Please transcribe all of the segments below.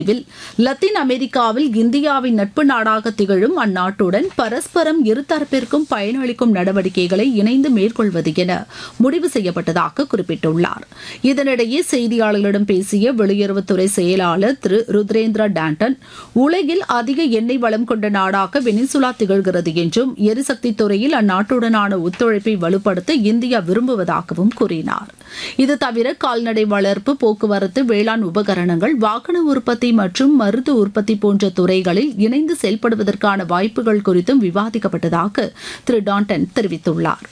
will Latin அமெரிக்காவில் இந்தியாவின் நட்பு நாடாக திகழும் அந்நாட்டுடன் பரஸ்பரம் இருதரப்பிற்கும் பயனளிக்கும் நடவடிக்கைகளை இணைந்து மேற்கொள்வது என முடிவு செய்யப்பட்டதாக குறிப்பிட்டுள்ளார் இதனிடையே செய்தியாளர்களிடம் பேசிய வெளியுறவுத்துறை செயலாளர் திரு ருத்ரேந்திரா டாண்டன் உலகில் அதிக எண்ணெய் வளம் கொண்ட நாடாக வெனிசுலா திகழ்கிறது என்றும் எரிசக்தி துறையில் அந்நாட்டுடனான ஒத்துழைப்பை வலுப்படுத்த இந்தியா விரும்புவதாகவும் கூறினார் இது தவிர கால்நடை வளர்ப்பு போக்குவரத்து வேளாண் உபகரணங்கள் வாகன உற்பத்தி மற்றும் மருத்துவ உற்பத்தி போன்ற துறைகளில் இணைந்து செயல்படுவதற்கான வாய்ப்புகள் குறித்தும் விவாதிக்கப்பட்டதாக திரு டாண்டன் தெரிவித்துள்ளார்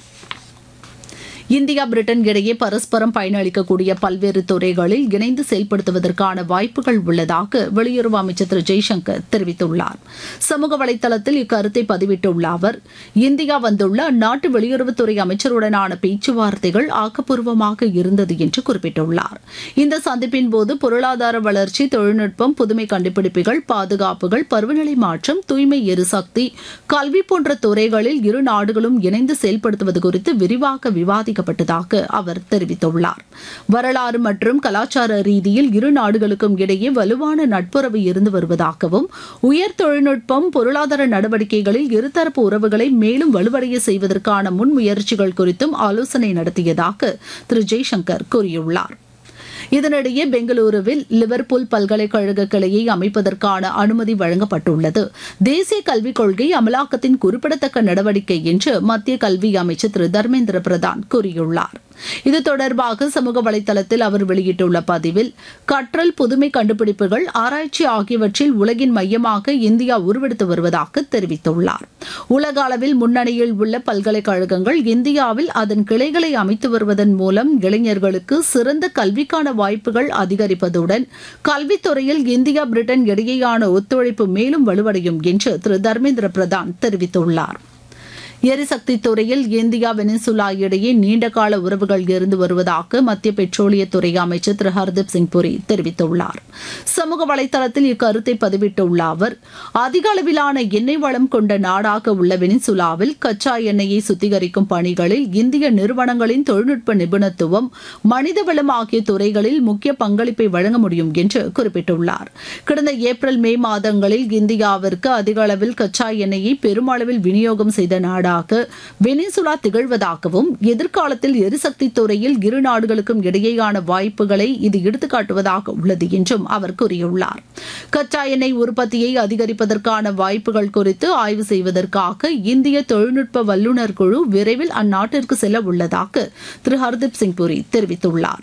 இந்தியா பிரிட்டன் இடையே பரஸ்பரம் பயனளிக்கக்கூடிய பல்வேறு துறைகளில் இணைந்து செயல்படுத்துவதற்கான வாய்ப்புகள் உள்ளதாக வெளியுறவு அமைச்சர் திரு ஜெய்சங்கர் தெரிவித்துள்ளார் சமூக வலைதளத்தில் இக்கருத்தை பதிவிட்டுள்ள அவர் இந்தியா வந்துள்ள அந்நாட்டு வெளியுறவுத்துறை அமைச்சருடனான பேச்சுவார்த்தைகள் ஆக்கப்பூர்வமாக இருந்தது என்று குறிப்பிட்டுள்ளார் இந்த சந்திப்பின் போது பொருளாதார வளர்ச்சி தொழில்நுட்பம் புதுமை கண்டுபிடிப்புகள் பாதுகாப்புகள் பருவநிலை மாற்றம் தூய்மை எரிசக்தி கல்வி போன்ற துறைகளில் இரு நாடுகளும் இணைந்து செயல்படுத்துவது குறித்து விரிவாக விவாதிக்க அறிவிக்கப்பட்டதாக அவர் தெரிவித்துள்ளார் வரலாறு மற்றும் கலாச்சார ரீதியில் இரு நாடுகளுக்கும் இடையே வலுவான நட்புறவு இருந்து வருவதாகவும் உயர் தொழில்நுட்பம் பொருளாதார நடவடிக்கைகளில் இருதரப்பு உறவுகளை மேலும் வலுவடைய செய்வதற்கான முன்முயற்சிகள் குறித்தும் ஆலோசனை நடத்தியதாக திரு ஜெய்சங்கர் கூறியுள்ளார் இதனிடையே பெங்களூருவில் லிவர்பூல் பல்கலைக்கழக கிளையை அமைப்பதற்கான அனுமதி வழங்கப்பட்டுள்ளது தேசிய கல்விக் கொள்கை அமலாக்கத்தின் குறிப்பிடத்தக்க நடவடிக்கை என்று மத்திய கல்வி அமைச்சர் திரு தர்மேந்திர பிரதான் கூறியுள்ளார் இது தொடர்பாக சமூக வலைதளத்தில் அவர் வெளியிட்டுள்ள பதிவில் கற்றல் புதுமை கண்டுபிடிப்புகள் ஆராய்ச்சி ஆகியவற்றில் உலகின் மையமாக இந்தியா உருவெடுத்து வருவதாக தெரிவித்துள்ளார் உலக அளவில் முன்னணியில் உள்ள பல்கலைக்கழகங்கள் இந்தியாவில் அதன் கிளைகளை அமைத்து வருவதன் மூலம் இளைஞர்களுக்கு சிறந்த கல்விக்கான வாய்ப்புகள் அதிகரிப்பதுடன் கல்வித்துறையில் இந்தியா பிரிட்டன் இடையேயான ஒத்துழைப்பு மேலும் வலுவடையும் என்று திரு தர்மேந்திர பிரதான் தெரிவித்துள்ளார் எரிசக்தி துறையில் இந்தியா வெனிசுலா இடையே நீண்டகால உறவுகள் இருந்து வருவதாக மத்திய பெட்ரோலியத்துறை அமைச்சர் திரு ஹர்தீப் சிங் புரி தெரிவித்துள்ளார் சமூக வலைதளத்தில் இக்கருத்தை பதிவிட்டுள்ள அவர் அதிக அளவிலான எண்ணெய் வளம் கொண்ட நாடாக உள்ள வெனிசுலாவில் கச்சா எண்ணெயை சுத்திகரிக்கும் பணிகளில் இந்திய நிறுவனங்களின் தொழில்நுட்ப நிபுணத்துவம் மனிதவளம் ஆகிய துறைகளில் முக்கிய பங்களிப்பை வழங்க முடியும் என்று குறிப்பிட்டுள்ளார் கடந்த ஏப்ரல் மே மாதங்களில் இந்தியாவிற்கு அதிக அளவில் கச்சா எண்ணெயை பெருமளவில் விநியோகம் செய்த நாடு நாடாக வெனிசுலா திகழ்வதாகவும் எதிர்காலத்தில் எரிசக்தி துறையில் இரு நாடுகளுக்கும் இடையேயான வாய்ப்புகளை இது எடுத்துக்காட்டுவதாக உள்ளது என்றும் அவர் கூறியுள்ளார் கச்சா எண்ணெய் உற்பத்தியை அதிகரிப்பதற்கான வாய்ப்புகள் குறித்து ஆய்வு செய்வதற்காக இந்திய தொழில்நுட்ப வல்லுநர் குழு விரைவில் அந்நாட்டிற்கு செல்ல உள்ளதாக திரு ஹர்தீப் சிங் புரி தெரிவித்துள்ளார்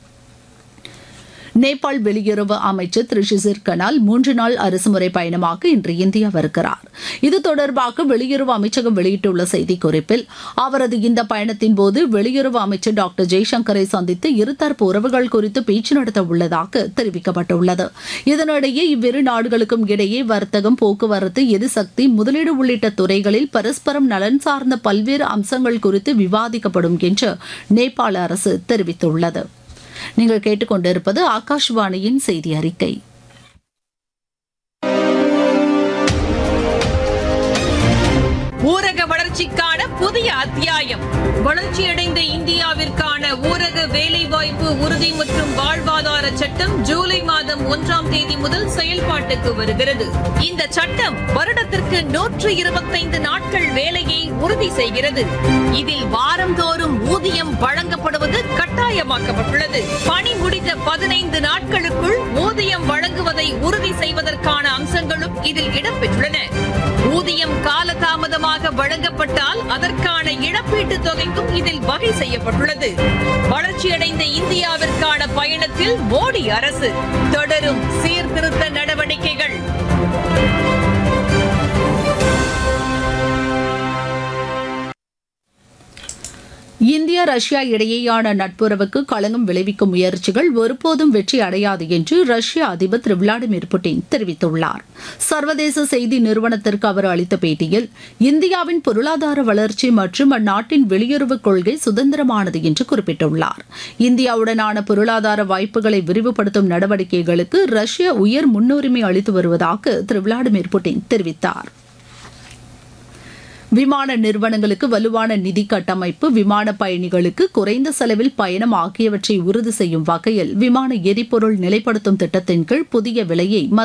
நேபாள் வெளியுறவு அமைச்சர் திரு ஷிசிர் கனால் மூன்று நாள் அரசுமுறை பயணமாக இன்று இந்தியா வருகிறார் இது தொடர்பாக வெளியுறவு அமைச்சகம் வெளியிட்டுள்ள செய்திக்குறிப்பில் அவரது இந்த பயணத்தின் போது வெளியுறவு அமைச்சர் டாக்டர் ஜெய்சங்கரை சந்தித்து இருதரப்பு உறவுகள் குறித்து பேச்சு நடத்த உள்ளதாக தெரிவிக்கப்பட்டுள்ளது இதனிடையே இவ்விரு நாடுகளுக்கும் இடையே வர்த்தகம் போக்குவரத்து எரிசக்தி முதலீடு உள்ளிட்ட துறைகளில் பரஸ்பரம் நலன் சார்ந்த பல்வேறு அம்சங்கள் குறித்து விவாதிக்கப்படும் என்று நேபாள அரசு தெரிவித்துள்ளது நீங்கள் கேட்டுக்கொண்டிருப்பது ஆகாஷ்வாணியின் செய்தி அறிக்கை ஊரக வளர்ச்சிக்கான புதிய அத்தியாயம் வளர்ச்சியடைந்த இந்தியாவிற்கான ஊரக வேலைவாய்ப்பு உறுதி மற்றும் வாழ்வாதார சட்டம் ஜூலை மாதம் ஒன்றாம் தேதி முதல் செயல்பாட்டுக்கு வருகிறது இந்த சட்டம் வருடத்திற்கு நூற்று இருபத்தைந்து நாட்கள் வேலையை உறுதி செய்கிறது இதில் வாரந்தோறும் ஊதியம் வழங்கப்படுவது கட்டாயமாக்கப்பட்டுள்ளது பணி முடிந்த பதினைந்து நாட்களுக்குள் ஊதியம் வழங்குவதை உறுதி செய்வதற்கான அம்சங்களும் இதில் இடம்பெற்றுள்ளன ஊதியம் காலதாமதமாக வழங்கப்பட்டால் அதற்கான இழப்பீட்டு தொகைக்கும் இதில் வகை செய்யப்பட்டுள்ளது வளர்ச்சியடைந்த இந்தியாவிற்கான பயணத்தில் மோடி அரசு தொடரும் சீர்திருத்த நடவடிக்கைகள் இந்தியா ரஷ்யா இடையேயான நட்புறவுக்கு களங்கம் விளைவிக்கும் முயற்சிகள் ஒருபோதும் வெற்றி அடையாது என்று ரஷ்ய அதிபர் திரு விளாடிமிர் புட்டின் தெரிவித்துள்ளார் சர்வதேச செய்தி நிறுவனத்திற்கு அவர் அளித்த பேட்டியில் இந்தியாவின் பொருளாதார வளர்ச்சி மற்றும் அந்நாட்டின் வெளியுறவுக் கொள்கை சுதந்திரமானது என்று குறிப்பிட்டுள்ளார் இந்தியாவுடனான பொருளாதார வாய்ப்புகளை விரிவுபடுத்தும் நடவடிக்கைகளுக்கு ரஷ்யா உயர் முன்னுரிமை அளித்து வருவதாக திரு விளாடிமிர் புட்டின் தெரிவித்தார் விமான நிறுவனங்களுக்கு வலுவான நிதி கட்டமைப்பு விமான பயணிகளுக்கு குறைந்த செலவில் பயணம் ஆகியவற்றை உறுதி செய்யும் வகையில் விமான எரிபொருள் நிலைப்படுத்தும் திட்டத்தின் கீழ் புதிய விலையை